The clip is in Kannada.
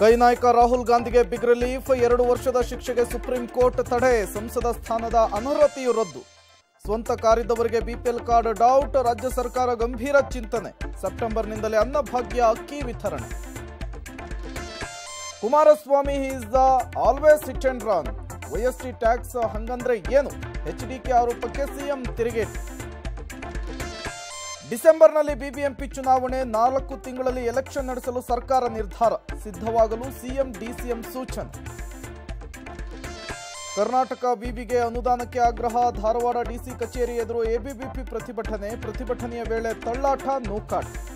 ಕೈ ನಾಯಕ ರಾಹುಲ್ ಗಾಂಧಿಗೆ ಬಿಗ್ ರಿಲೀಫ್ ಎರಡು ವರ್ಷದ ಶಿಕ್ಷೆಗೆ ಸುಪ್ರೀಂ ಕೋರ್ಟ್ ತಡೆ ಸಂಸದ ಸ್ಥಾನದ ಅನರ್ಹತೆಯು ರದ್ದು ಸ್ವಂತ ಕಾರಿದ್ದವರಿಗೆ ಬಿಪಿಎಲ್ ಕಾರ್ಡ್ ಡೌಟ್ ರಾಜ್ಯ ಸರ್ಕಾರ ಗಂಭೀರ ಚಿಂತನೆ ಸೆಪ್ಟೆಂಬರ್ನಿಂದಲೇ ಅನ್ನಭಾಗ್ಯ ಅಕ್ಕಿ ವಿತರಣೆ Kumaraswamy is the always hit and run YST tax ಹಂಗಂದ್ರೆ ಏನು ಎಚ್ಡಿಕೆ ಆರೋಪಕ್ಕೆ ಸಿಎಂ ತಿರುಗೇಟು ಡಿಸೆಂಬರ್ನಲ್ಲಿ ಬಿಬಿಎಂಪಿ ಚುನಾವಣೆ ನಾಲ್ಕು ತಿಂಗಳಲ್ಲಿ ಎಲೆಕ್ಷನ್ ನಡೆಸಲು ಸರ್ಕಾರ ನಿರ್ಧಾರ ಸಿದ್ಧವಾಗಲು ಸಿಎಂ ಡಿಸಿಎಂ ಸೂಚನೆ ಕರ್ನಾಟಕ ವಿವಿಗೆ ಅನುದಾನಕ್ಕೆ ಆಗ್ರಹ ಧಾರವಾಡ ಡಿಸಿ ಕಚೇರಿ ಎದುರು ಎಬಿಬಿಪಿ ಪ್ರತಿಭಟನೆ ಪ್ರತಿಭಟನೆಯ ವೇಳೆ ತಳ್ಳಾಟ ನೂಕಾಟ